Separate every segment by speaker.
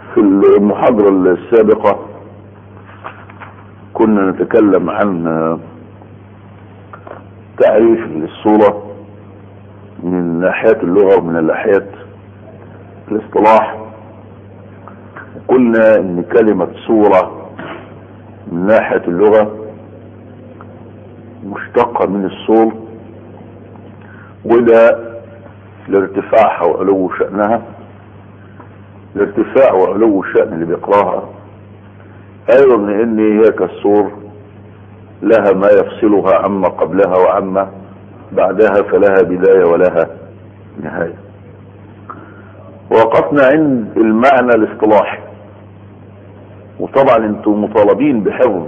Speaker 1: في المحاضرة السابقة كنا نتكلم عن تعريف الصورة من ناحية اللغة ومن ناحية الاصطلاح قلنا ان كلمة صورة من ناحية اللغة مشتقة من الصور وده لارتفاعها وعلو شأنها الارتفاع وعلو الشأن اللي بيقراها ايضا لان هي كالصور لها ما يفصلها عما قبلها وعما بعدها فلها بداية ولها نهاية وقفنا عند المعنى الاصطلاحي وطبعا انتم مطالبين بحفظ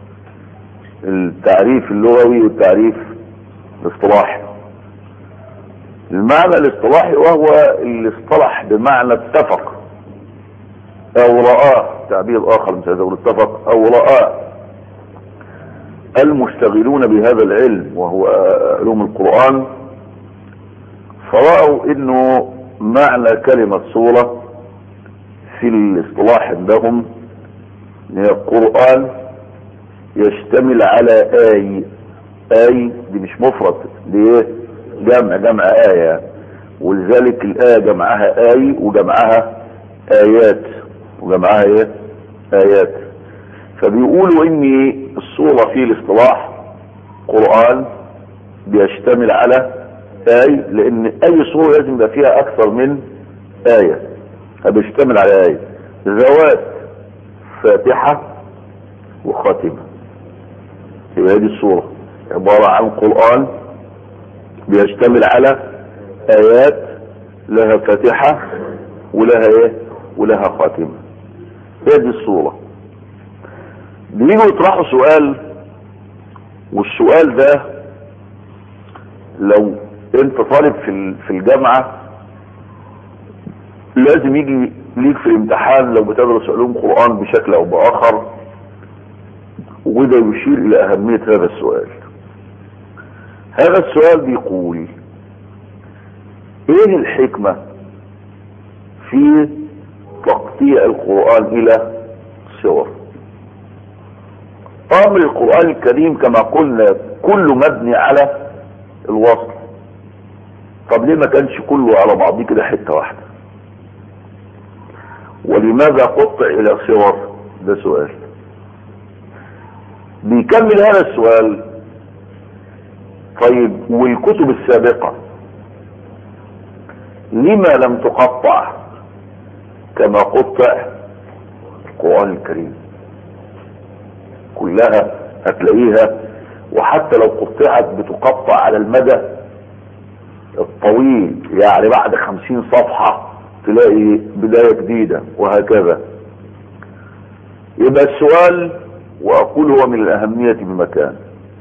Speaker 1: التعريف اللغوي والتعريف الاصطلاحي المعنى الاصطلاحي وهو اللي اصطلح بمعنى اتفق او رآه تعبير اخر مش هذا اتفق او رآه المشتغلون بهذا العلم وهو علوم القرآن فرأوا انه معنى كلمة صورة في الاصطلاح عندهم هي القرآن يشتمل على آي آي دي مش مفرد دي جمع جمع آية ولذلك الآية جمعها آي وجمعها آيات وجمعها ايه آيات فبيقولوا ان الصورة في الاصطلاح قرآن بيشتمل على آي لان اي صورة لازم يبقى فيها اكثر من آية فبيشتمل على آية ذوات فاتحة وخاتمة يبقى هذه الصورة عبارة عن قرآن بيشتمل على آيات لها فاتحة ولها ايه ولها خاتمة هذه الصورة بيجوا يطرحوا سؤال والسؤال ده لو انت طالب في في الجامعة لازم يجي ليك في الامتحان لو بتدرس علوم قرآن بشكل او باخر وده يشير الى اهمية هذا السؤال هذا السؤال بيقول ايه الحكمة في تقطيع القرآن الى صور امر القرآن الكريم كما قلنا كله مبني على الوصل طب ليه ما كانش كله على بعضيه كده حتة واحدة ولماذا قطع الى صور ده سؤال بيكمل هذا السؤال طيب والكتب السابقة لما لم تقطع كما قطع القرآن الكريم كلها هتلاقيها وحتى لو قطعت بتقطع على المدى الطويل يعني بعد خمسين صفحة تلاقي بداية جديدة وهكذا يبقى السؤال واقول هو من الاهمية بمكان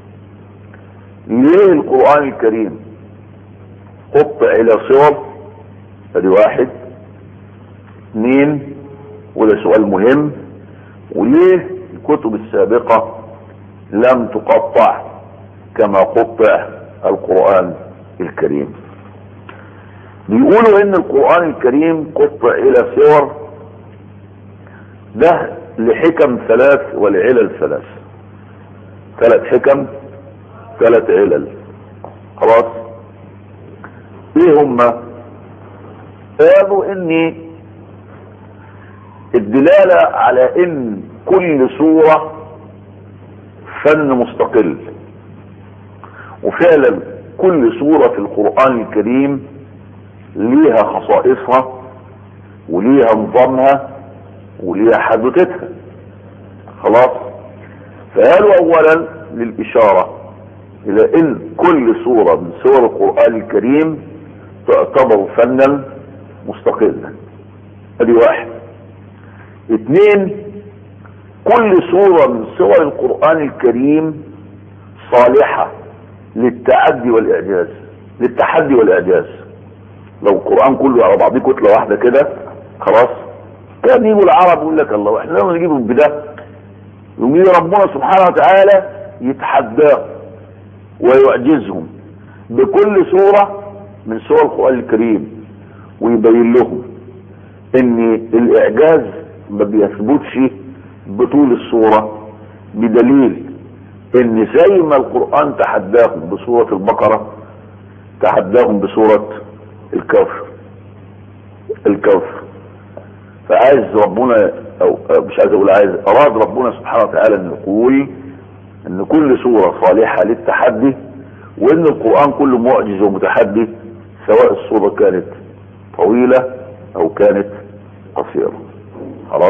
Speaker 1: ليه القرآن الكريم قطع الى صور ادي واحد اثنين وده سؤال مهم وليه الكتب السابقة لم تقطع كما قطع القرآن الكريم بيقولوا ان القرآن الكريم قطع الى صور ده لحكم ثلاث ولعلل ثلاث ثلاث حكم ثلاث علل خلاص ايه هما قالوا ان الدلالة على ان كل صورة فن مستقل وفعلا كل صورة في القرآن الكريم ليها خصائصها وليها نظامها وليها حدثتها خلاص فقالوا اولا للاشارة الى ان كل صورة من صور القرآن الكريم تعتبر فنا مستقلا ادي واحد اثنين كل صورة من صور القرآن الكريم صالحة للتعدي والاعجاز للتحدي والاعجاز لو القرآن كله على بعضيه كتلة واحدة كده خلاص كان يجوا العرب يقول لك الله احنا لما نجيبهم بده يقوم يجي ربنا سبحانه وتعالى يتحداهم ويعجزهم بكل صورة من صور القرآن الكريم ويبين لهم ان الاعجاز ما بيثبتش بطول الصورة بدليل ان زي ما القرآن تحداهم بسورة البقرة تحداهم بسورة الكوثر الكوثر فعايز ربنا او مش عايز اقول عايز اراد ربنا سبحانه وتعالى ان يقول ان كل سورة صالحة للتحدي وان القرآن كله معجز ومتحدي سواء الصورة كانت طويلة او كانت قصيرة خلاص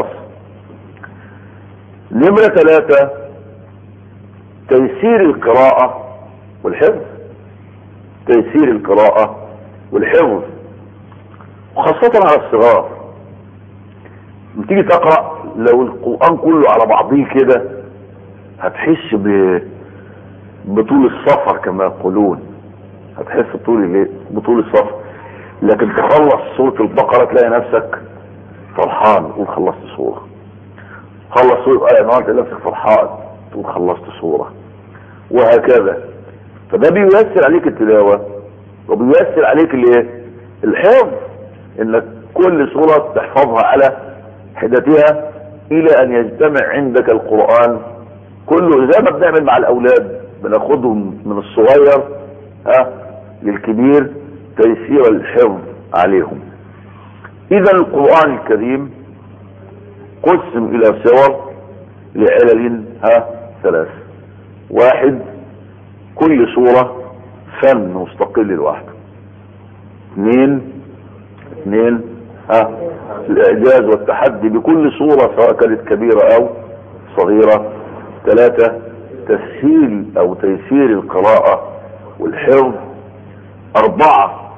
Speaker 1: نمرة ثلاثة تيسير القراءة والحفظ تيسير القراءة والحفظ وخاصة على الصغار لما تيجي تقرأ لو القرآن كله على بعضيه كده هتحس ب... بطول السفر كما يقولون هتحس بطول الايه بطول السفر لكن تخلص سورة البقرة تلاقي نفسك فرحان تقول خلصت سورة خلص سورة آية النهارده تلاقي نفسك فرحان تقول خلصت سورة وهكذا فده بييسر عليك التلاوة وبييسر عليك الايه الحفظ انك كل سورة تحفظها على حدتها الى ان يجتمع عندك القرآن كله زي ما بنعمل مع الاولاد بناخدهم من الصغير ها للكبير تيسير الحفظ عليهم اذا القرآن الكريم قسم الى صور لعلل ها ثلاث واحد كل صورة فن مستقل لوحده اثنين اثنين ها الاعجاز والتحدي بكل صورة سواء كانت كبيرة او صغيرة ثلاثة تسهيل او تيسير القراءة والحفظ اربعة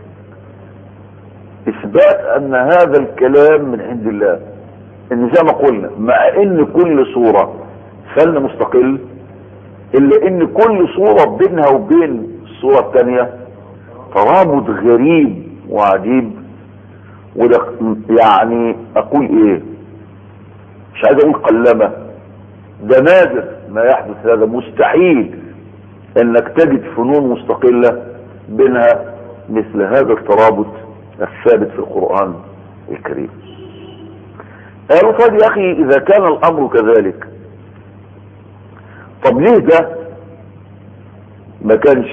Speaker 1: اثبات ان هذا الكلام من عند الله ان زي ما قلنا مع ان كل صورة فن مستقل الا ان كل صورة بينها وبين الصورة الثانية ترابط غريب وعجيب وده يعني اقول ايه مش عايز اقول قلمة ده نادر ما يحدث هذا مستحيل انك تجد فنون مستقلة بينها مثل هذا الترابط الثابت في القرآن الكريم قالوا طيب يا اخي اذا كان الامر كذلك طب ليه ده ما كانش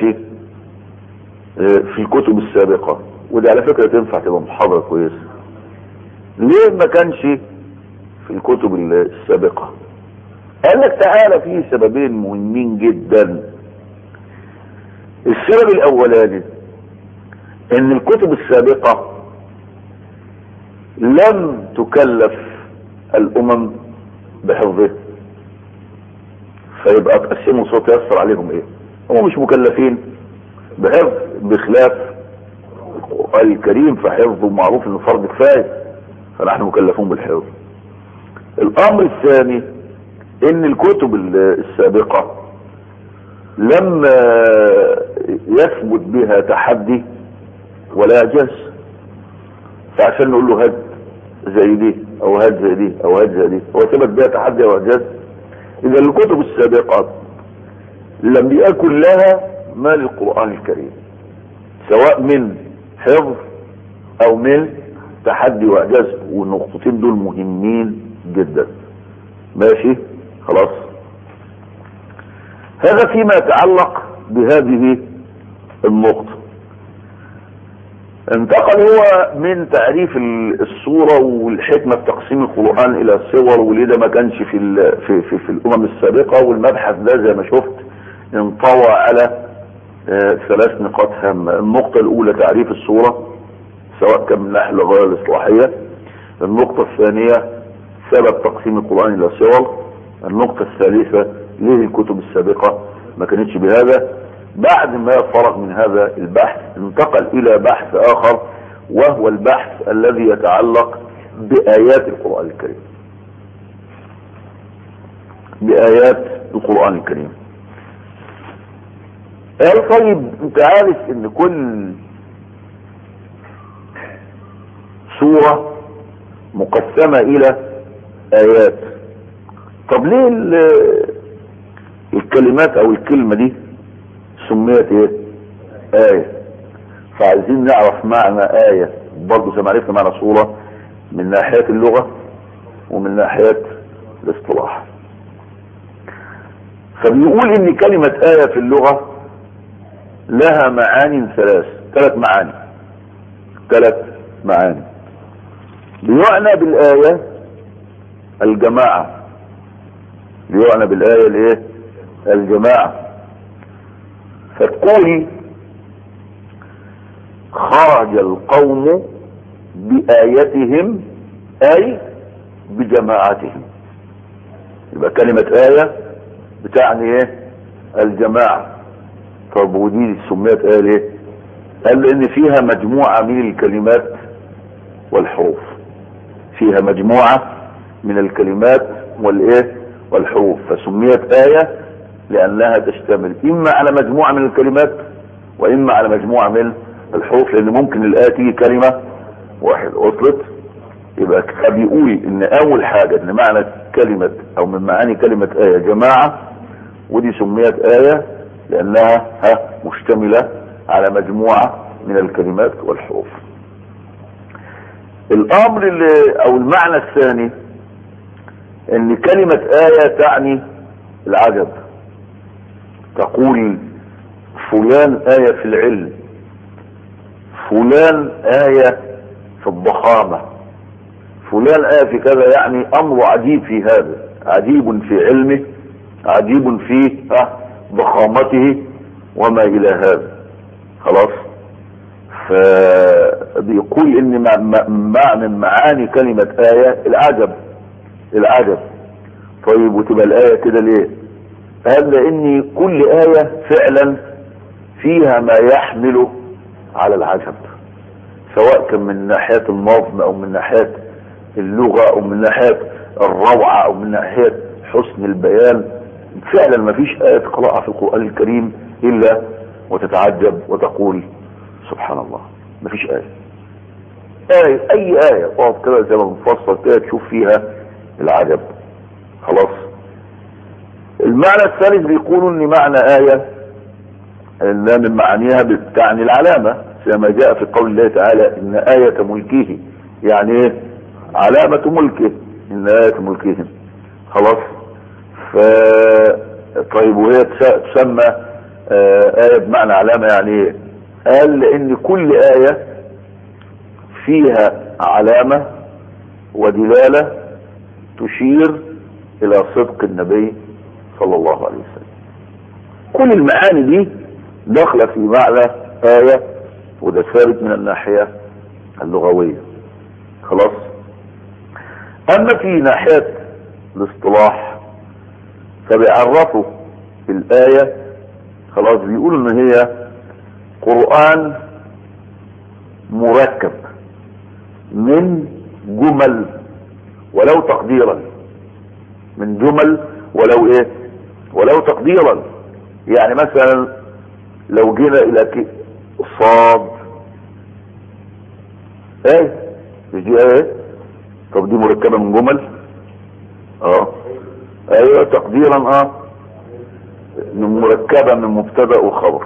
Speaker 1: في الكتب السابقة ودي على فكرة تنفع تبقى محاضرة كويسة ليه ما كانش في الكتب السابقة قال لك تعالى فيه سببين مهمين جدا السبب الاولاني ان الكتب السابقة لم تكلف الامم بحفظه فيبقى تقسموا صوت يسر عليهم ايه هم مش مكلفين بحفظ بخلاف القرآن الكريم فحفظه معروف انه فرض كفاية فنحن مكلفون بالحفظ الامر الثاني ان الكتب السابقة لما يثبت بها تحدي ولا اعجاز فعشان نقول له هات زي دي او هات زي دي او هات زي دي هو ثبت بها تحدي او اعجاز اذا الكتب السابقة لم يكن لها ما للقرآن الكريم سواء من حفظ او من تحدي واعجاز والنقطتين دول مهمين جدا ماشي خلاص هذا فيما يتعلق بهذه النقطة انتقل هو من تعريف الصورة والحكمة في تقسيم القرآن الى صور وليه ده ما كانش في, في, في, في الامم السابقة والمبحث ده زي ما شفت انطوى على اه ثلاث نقاط هامة النقطة الاولى تعريف الصورة سواء كان من الناحية اللغوية الاصلاحية النقطة الثانية سبب تقسيم القرآن الى صور النقطة الثالثة ليه الكتب السابقة ما كانتش بهذا بعد ما فرغ من هذا البحث انتقل الى بحث اخر وهو البحث الذي يتعلق بايات القرآن الكريم بايات القرآن الكريم قال طيب انت عارف ان كل سورة مقسمة الى ايات طب ليه الكلمات او الكلمة دي سميت ايه آية فعايزين نعرف معنى آية برضه زي ما عرفنا معنى صورة من ناحية اللغة ومن ناحية الاصطلاح فبيقول ان كلمة آية في اللغة لها معاني ثلاث ثلاث معاني ثلاث معاني بيعنى بالآية الجماعة بيعنى بالآية الايه الجماعة فتقول خرج القوم بآيتهم أي بجماعتهم يبقى كلمة آية بتعني ايه الجماعة طب ودي سميت آية ليه قال لأن فيها مجموعة من الكلمات والحروف فيها مجموعة من الكلمات والايه والحروف فسميت آية لأنها تشتمل إما على مجموعة من الكلمات وإما على مجموعة من الحروف لأن ممكن الآية تيجي كلمة واحد وصلت يبقى بيقول إن أول حاجة إن معنى كلمة أو من معاني كلمة آية جماعة ودي سميت آية لأنها ها مشتملة على مجموعة من الكلمات والحروف الأمر اللي أو المعنى الثاني ان كلمة آية تعني العجب تقول فلان آية في العلم فلان آية في الضخامة فلان آية في كذا يعني أمر عجيب في هذا عجيب في علمه عجيب في ضخامته وما إلى هذا خلاص فبيقول ان معنى معاني كلمة آية العجب العجب طيب وتبقى الآية كده ليه قال لأن كل آية فعلا فيها ما يحمل على العجب سواء كان من ناحية النظم أو من ناحية اللغة أو من ناحية الروعة أو من ناحية حسن البيان فعلا ما فيش آية تقرأها في القرآن الكريم إلا وتتعجب وتقول سبحان الله ما فيش آية آية أي آية تقعد كده زي ما بنفصل كده تشوف فيها العجب خلاص المعنى الثالث بيقولوا ان معنى آية ان من معانيها بتعني العلامة زي ما جاء في قول الله تعالى ان آية ملكه يعني ايه علامة ملكه ان آية ملكهم خلاص ف طيب وهي تسمى آية بمعنى علامة يعني ايه قال لان كل آية فيها علامة ودلالة تشير الى صدق النبي صلى الله عليه وسلم كل المعاني دي داخله في معنى آية وده ثابت من الناحية اللغوية خلاص اما في ناحية الاصطلاح فبيعرفوا الآية خلاص بيقولوا ان هي قرآن مركب من جمل ولو تقديرا من جمل ولو ايه ولو تقديرا يعني مثلا لو جينا الى صاد ايه مش دي ايه طب دي مركبه من جمل اه ايوه تقديرا اه مركبه من مبتدا وخبر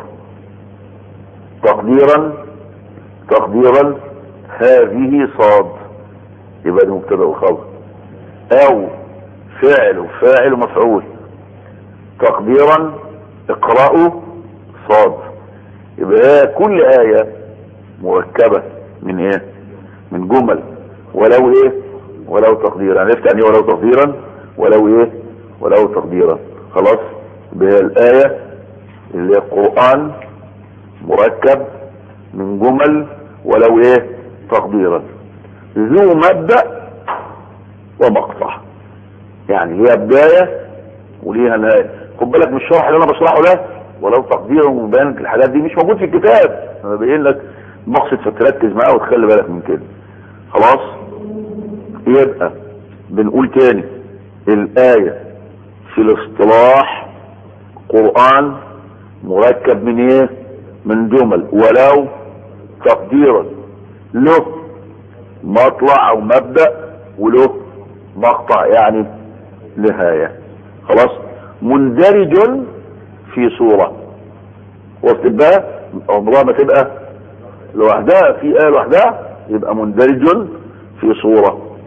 Speaker 1: تقديرا تقديرا هذه صاد يبقى دي مبتدا وخبر او فعل وفاعل ومفعول تقديرا اقرأوا صاد يبقى كل آية مركبة من ايه من جمل ولو ايه ولو تقديرا عرفت يعني ولو تقديرا ولو ايه ولو تقديرا خلاص يبقى الآية اللي هي القرآن مركب من جمل ولو ايه تقديرا ذو مبدأ ومقطع يعني هي بداية وليها نهاية خد بالك من الشرح اللي انا بشرحه ده ولو تقديرا وبيان الحاجات دي مش موجود في الكتاب انا ببين لك مقصد فتركز معاه وتخلي بالك من كده خلاص يبقى بنقول تاني الآية في الاصطلاح قرآن مركب من ايه من جمل ولو تقديرا له مطلع او مبدأ وله مقطع يعني نهاية خلاص مندرج في صورة وصلت بقى عمرها ما تبقى لوحدها في آية لوحدها يبقى مندرج في صورة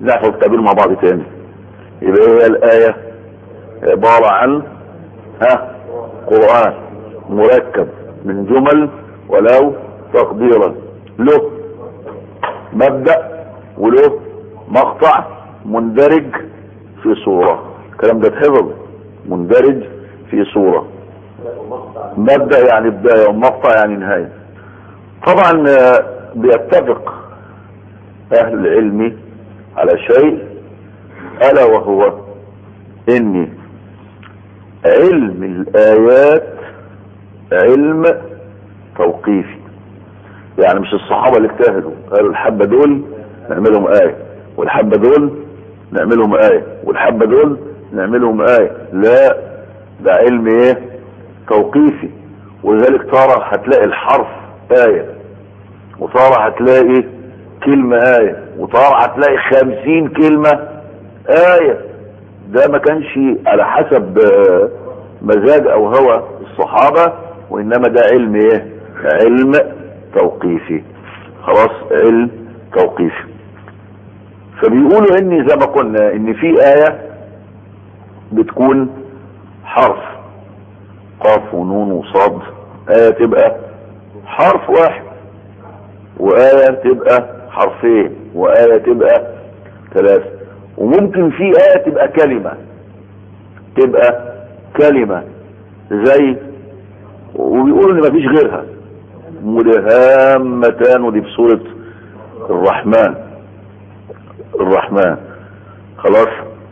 Speaker 1: نحفظ التعبير مع بعض تاني يبقى هي الآية عبارة عن ها قرآن مركب من جمل ولو تقديرا له مبدأ وله مقطع مندرج في صورة الكلام ده اتحفظ مندرج في صورة مبدأ يعني بداية ومقطع يعني نهاية طبعا بيتفق اهل العلم على شيء الا وهو ان علم الايات علم توقيفي يعني مش الصحابة اللي اجتهدوا قالوا الحبة دول نعملهم آية والحبة دول نعملهم آية والحبة دول نعملهم آية لا ده علم ايه توقيفي ولذلك ترى هتلاقي الحرف آية وترى هتلاقي كلمة آية وترى هتلاقي خمسين كلمة آية ده ما كانش على حسب مزاج او هوى الصحابة وانما ده علم ايه علم توقيفي خلاص علم توقيفي فبيقولوا ان زي ما قلنا ان في آية بتكون حرف قاف ونون وصاد آية تبقى حرف واحد وآية تبقى حرفين وآية تبقى ثلاثة وممكن في آية تبقى كلمة تبقى كلمة زي وبيقولوا ان مفيش غيرها مدهامتان ودي في سورة الرحمن الرحمن خلاص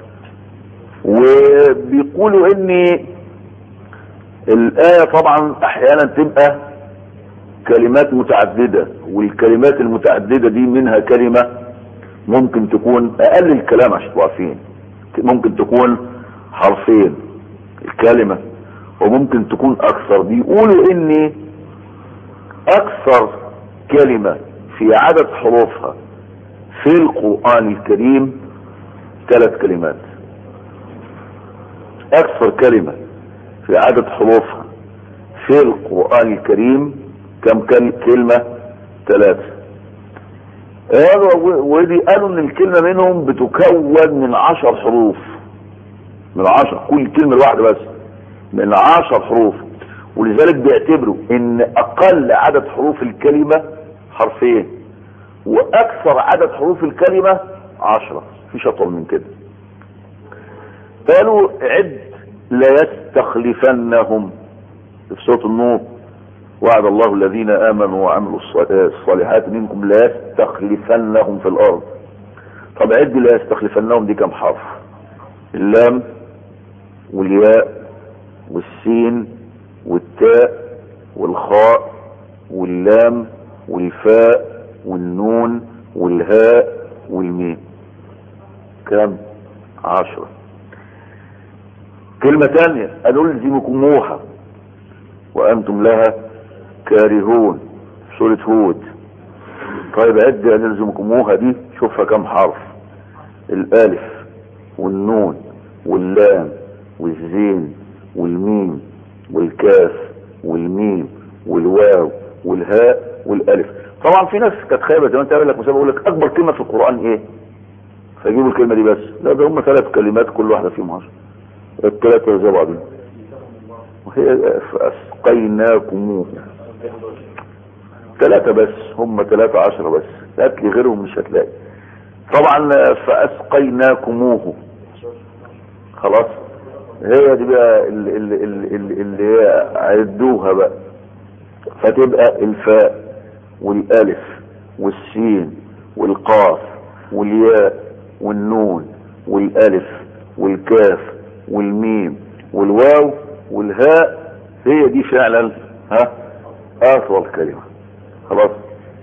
Speaker 1: وبيقولوا ان الآية طبعا احيانا تبقى كلمات متعددة والكلمات المتعددة دي منها كلمة ممكن تكون اقل الكلام عشان عارفين ممكن تكون حرفين الكلمة وممكن تكون اكثر بيقولوا ان اكثر كلمة في عدد حروفها في القرآن الكريم ثلاث كلمات اكثر كلمة في عدد حروفها في القرآن الكريم كم كلمة ثلاثة قالوا ودي قالوا ان الكلمة منهم بتكون من عشر حروف من عشر كل كلمة الواحدة بس من عشر حروف ولذلك بيعتبروا ان اقل عدد حروف الكلمة حرفين واكثر عدد حروف الكلمة عشرة مفيش اطول من كده قالوا عد لا يستخلفنهم في سورة النور وعد الله الذين امنوا وعملوا الصالحات منكم لا يستخلفنهم في الارض طب عد لا يستخلفنهم دي كم حرف اللام والياء والسين والتاء والخاء واللام والفاء والنون والهاء والميم كم عشرة كلمة تانية أنلزمكموها وأنتم لها كارهون سورة هود طيب عد أنلزمكموها دي شوفها كم حرف الألف والنون واللام والزين والميم والكاف والميم والواو والهاء والالف طبعا في ناس كانت خايبه زي ما انت لك مسابقه يقول لك اكبر كلمه في القران ايه فيجيبوا الكلمه دي بس لا ده هم ثلاث كلمات كل واحده فيهم عشر الثلاثه زي بعضهم وهي فاسقيناكموه ثلاثة بس هم ثلاثة عشرة بس هات لي غيرهم مش هتلاقي طبعا فاسقيناكموه خلاص هي دي بقى اللي, اللي, اللي هي عدوها بقى فتبقى الفاء والالف والسين والقاف والياء والنون والالف والكاف والميم والواو والهاء هي دي فعلا ها اطول كلمة خلاص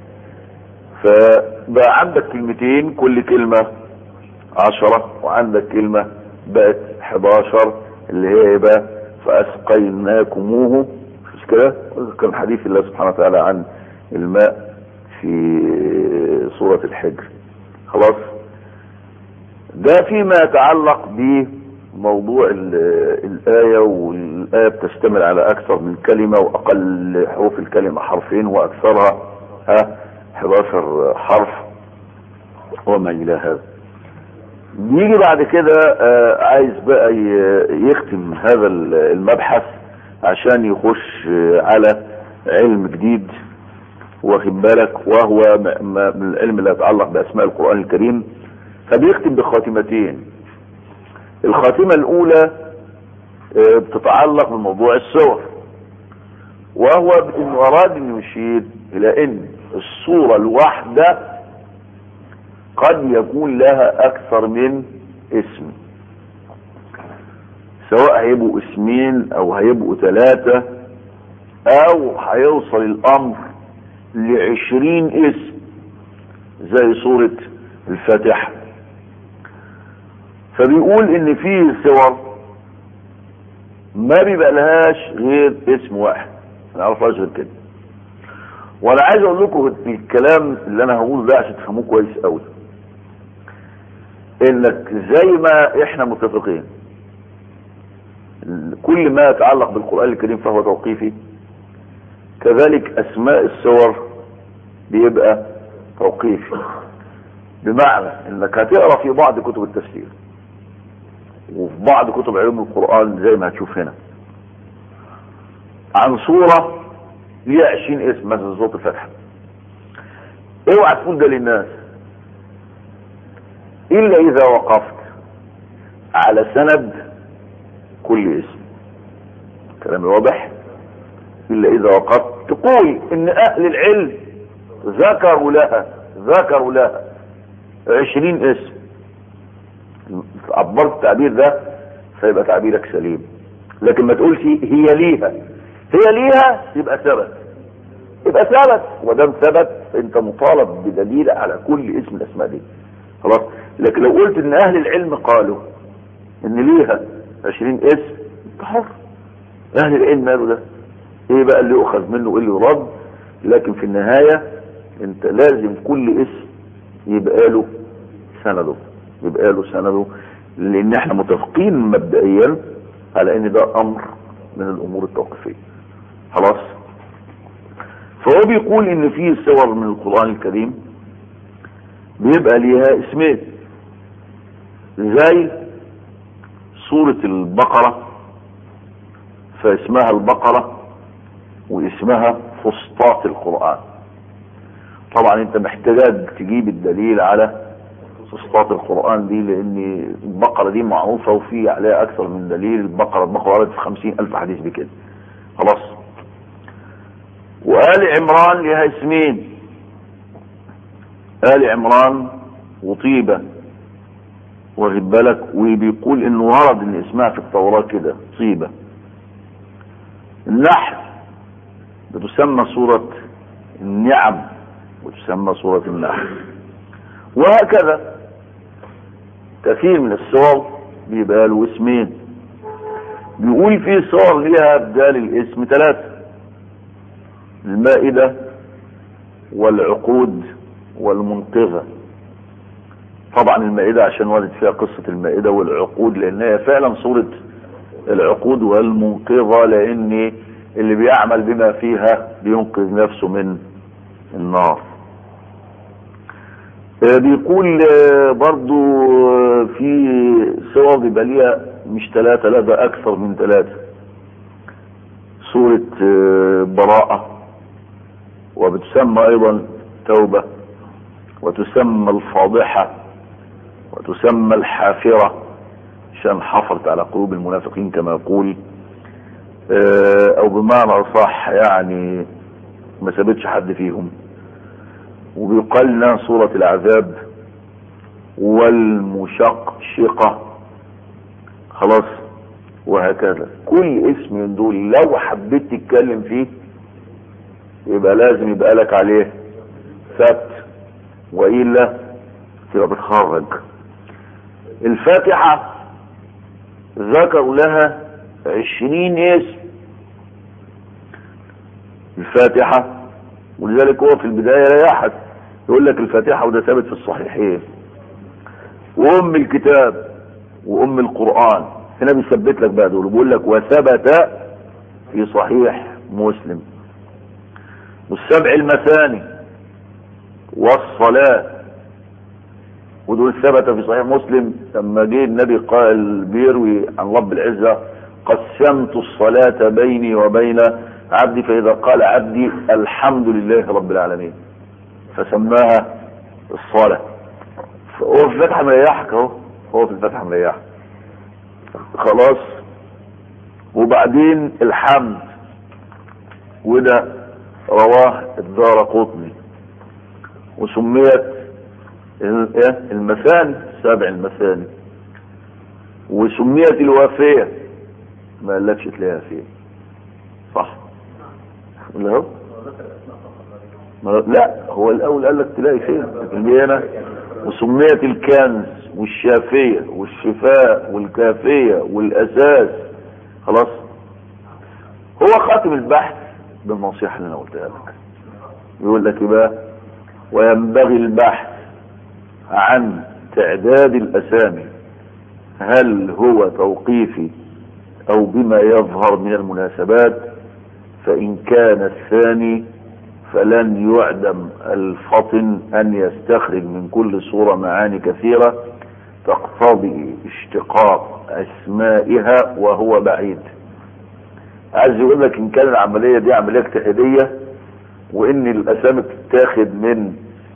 Speaker 1: فبقى عندك كلمتين كل كلمة عشرة وعندك كلمة بقت 11 اللي هي يبقى فاسقيناكموه مش كده كان حديث الله سبحانه وتعالى عن الماء في سورة الحجر خلاص ده فيما يتعلق بموضوع الآية والآية بتشتمل على أكثر من كلمة وأقل حروف الكلمة حرفين وأكثرها ها 11 حرف وما إلى هذا بيجي بعد كده آه، عايز بقى ي- يختم هذا ال- المبحث عشان يخش آه، على علم جديد واخد بالك وهو م- م- من العلم اللي يتعلق باسماء القرآن الكريم فبيختم بخاتمتين الخاتمة الاولى آه، بتتعلق بموضوع الصور وهو انه اراد ان يشير الى ان الصورة الواحدة قد يكون لها اكثر من اسم سواء هيبقوا اسمين او هيبقوا ثلاثة او هيوصل الامر لعشرين اسم زي سورة الفاتحة فبيقول ان في صور ما بيبقى لهاش غير اسم واحد ما نعرفهاش غير كده وانا عايز اقول لكم الكلام اللي انا هقوله ده عشان تفهموه كويس قوي انك زي ما احنا متفقين كل ما يتعلق بالقرآن الكريم فهو توقيفي كذلك اسماء السور بيبقى توقيفي بمعنى انك هتقرا في بعض كتب التفسير وفي بعض كتب علوم القرآن زي ما هتشوف هنا عن صورة ليها 20 اسم مثلا صوت الفتحة اوعى تقول ده للناس الا اذا وقفت على سند كل اسم كلام واضح الا اذا وقفت تقول ان اهل العلم ذكروا لها ذكروا لها عشرين اسم عبرت التعبير ده فيبقى تعبيرك سليم لكن ما تقولش هي ليها هي ليها يبقى ثبت يبقى ثبت ودام ثبت انت مطالب بدليل على كل اسم من الاسماء دي خلاص لكن لو قلت ان اهل العلم قالوا ان ليها عشرين اسم انت حر اهل العلم قالوا ده ايه بقى اللي يؤخذ منه وايه اللي يرد لكن في النهاية انت لازم كل اسم يبقى له سنده يبقى له سنده لان احنا متفقين مبدئيا على ان ده امر من الامور التوقيفية خلاص فهو بيقول ان في صور من القرآن الكريم بيبقى ليها اسمين زي سورة البقرة فاسمها البقرة واسمها فسطاط القرآن طبعا انت محتاج تجيب الدليل على فسطاط القرآن دي لان البقرة دي معروفة وفي عليها اكثر من دليل البقرة البقرة وردت في خمسين الف حديث بكده خلاص وآل عمران لها اسمين آل عمران وطيبة واخد بالك وبيقول انه ورد ان اسمها في التوراة كده طيبة النحل بتسمى سورة النعم وتسمى سورة النحل وهكذا كثير من الصور بيبقى له اسمين بيقول في صور ليها بدال الاسم ثلاثة المائدة والعقود والمنقذة طبعا المائدة عشان ورد فيها قصة المائدة والعقود لان هي فعلا صورة العقود والمنقذة لان اللي بيعمل بما فيها بينقذ نفسه من النار آه بيقول آه برضو آه في صور بيبقى ليها مش ثلاثة لا ده اكثر من ثلاثة سورة براءة وبتسمى ايضا توبة وتسمى الفاضحة وتسمى الحافرة عشان حفرت على قلوب المنافقين كما يقول او بمعنى صح يعني ما سابتش حد فيهم وبيقال لنا سورة العذاب والمشقشقة خلاص وهكذا كل اسم من دول لو حبيت تتكلم فيه يبقى لازم يبقى لك عليه ثبت وإلا تبقى بتخرج الفاتحة ذكروا لها عشرين اسم الفاتحة ولذلك هو في البداية لا أحد يقول لك الفاتحة وده ثابت في الصحيحين وأم الكتاب وأم القرآن هنا بيثبت لك بقى دول بيقول لك وثبت في صحيح مسلم والسبع المثاني والصلاة ودول ثبت في صحيح مسلم لما جه النبي قال بيروي عن رب العزة قسمت الصلاة بيني وبين عبدي فإذا قال عبدي الحمد لله رب العالمين فسماها الصلاة هو في الفتح مريحك اهو هو في الفتح مريحك خلاص وبعدين الحمد وده رواه الدار قطني وسميت المثاني سبع المثاني وسميت الوافية ما قالكش تلاقيها فين صح لا هو لا هو الاول قال لك تلاقي فين لكن هنا وسميت الكنز والشافية والشفاء والكافية والاساس خلاص هو خاتم البحث بالنصيحة اللي انا قلتها لك يقول لك بقى وينبغي البحث عن تعداد الاسامي هل هو توقيفي او بما يظهر من المناسبات فان كان الثاني فلن يعدم الفطن ان يستخرج من كل صورة معاني كثيرة تقتضي اشتقاق اسمائها وهو بعيد عايز يقول لك ان كان العملية دي عملية اجتهادية وان الاسامي بتتاخد من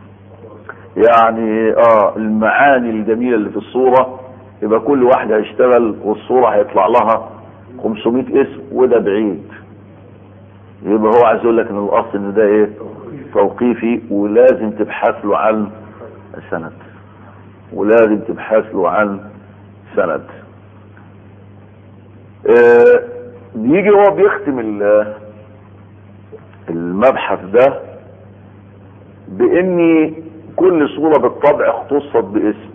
Speaker 1: يعني اه المعاني الجميلة اللي في الصورة يبقى كل واحد هيشتغل والصورة هيطلع لها 500 اسم وده بعيد يبقى هو عايز يقول لك ان الاصل ان ده ايه توقيفي ولازم تبحث له عن سند ولازم تبحث له عن سند آه بيجي هو بيختم المبحث ده بان كل صورة بالطبع اختصت باسم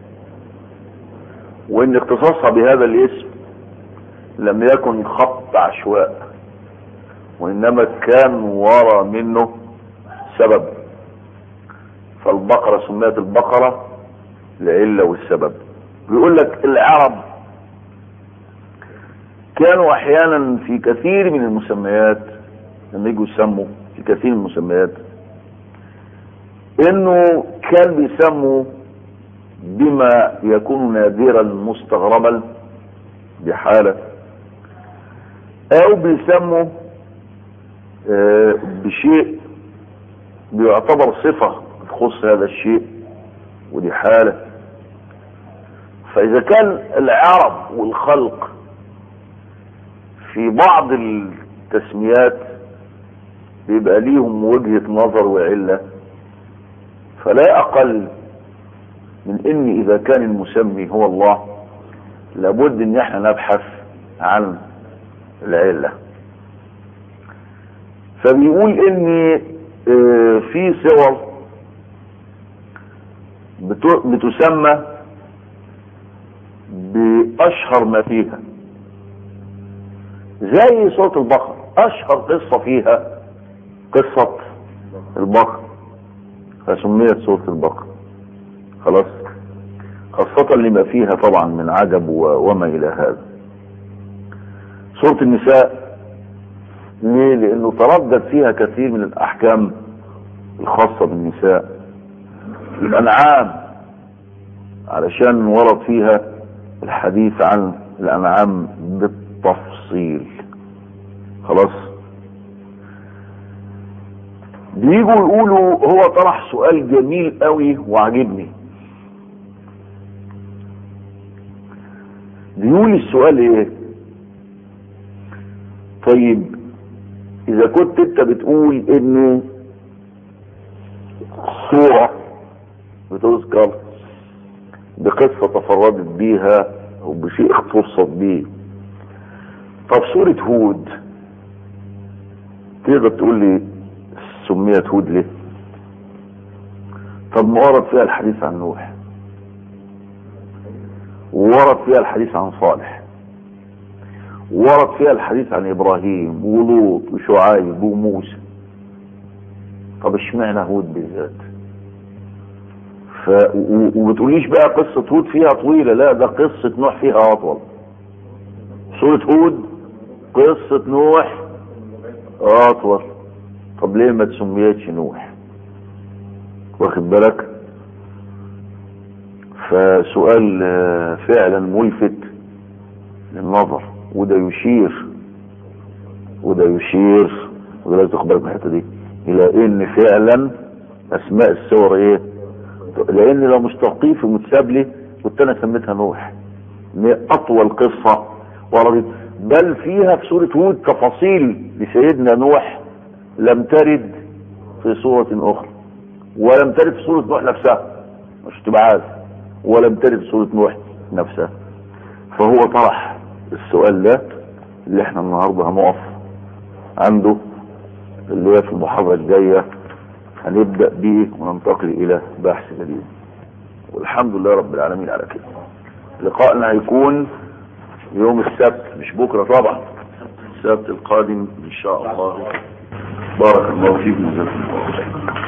Speaker 1: وان اختصاصها بهذا الاسم لم يكن خط عشواء وانما كان ورا منه سبب فالبقرة سميت البقرة العلة والسبب بيقول لك العرب كانوا احيانا في كثير من المسميات لما يجوا يسموا في كثير من المسميات انه كان بيسموا بما يكون نادرا مستغربا بحالة او بيسموا آه بشيء بيعتبر صفة تخص هذا الشيء ودي حالة فاذا كان العرب والخلق في بعض التسميات بيبقى ليهم وجهة نظر وعلة فلا اقل من ان اذا كان المسمي هو الله لابد ان احنا نبحث عن العلة فبيقول ان في صور بتسمى باشهر ما فيها زي صوت البقر اشهر قصة فيها قصة البقر فسميت سورة البقر خلاص خاصة لما فيها طبعا من عجب وما الى هذا سورة النساء ليه لانه تردد فيها كثير من الاحكام الخاصة بالنساء الانعام علشان ورد فيها الحديث عن الانعام بالتفصيل خلاص بيجوا يقولوا هو طرح سؤال جميل قوي وعجبني بيقول السؤال ايه طيب اذا كنت انت بتقول انه صورة بتذكر بقصة تفردت بيها او بشيء اختصت بيه طب سورة هود تقدر تقول لي سميت هود ليه طب ما ورد فيها الحديث عن نوح وورد فيها الحديث عن صالح ورد فيها الحديث عن ابراهيم ولوط وشعيب وموسى طب اشمعنى هود بالذات ف... و... وبتقوليش بقى قصة هود فيها طويلة لا ده قصة نوح فيها اطول سورة هود قصة نوح اطول طب ليه ما تسميتش نوح واخد بالك فسؤال آه، فعلا ملفت للنظر وده يشير وده يشير وده لازم تاخد بالك من الحته دي الى ان فعلا اسماء السور ايه لان لو مش توقيفي ومتساب لي كنت انا سميتها نوح إن اطول قصه وردت بل فيها في سوره هود تفاصيل لسيدنا نوح لم ترد في سوره اخرى ولم ترد في سوره نوح نفسها مش تبقى عارف ولم ترد في سوره نوح نفسها فهو طرح السؤال ده اللي احنا النهارده هنقف عنده اللي هي في المحاضرة الجاية هنبدأ به وننتقل إلى بحث جديد والحمد لله رب العالمين على كده لقائنا هيكون يوم السبت مش بكرة طبعا السبت القادم إن شاء الله بارك الله فيكم وجزاكم الله خيرا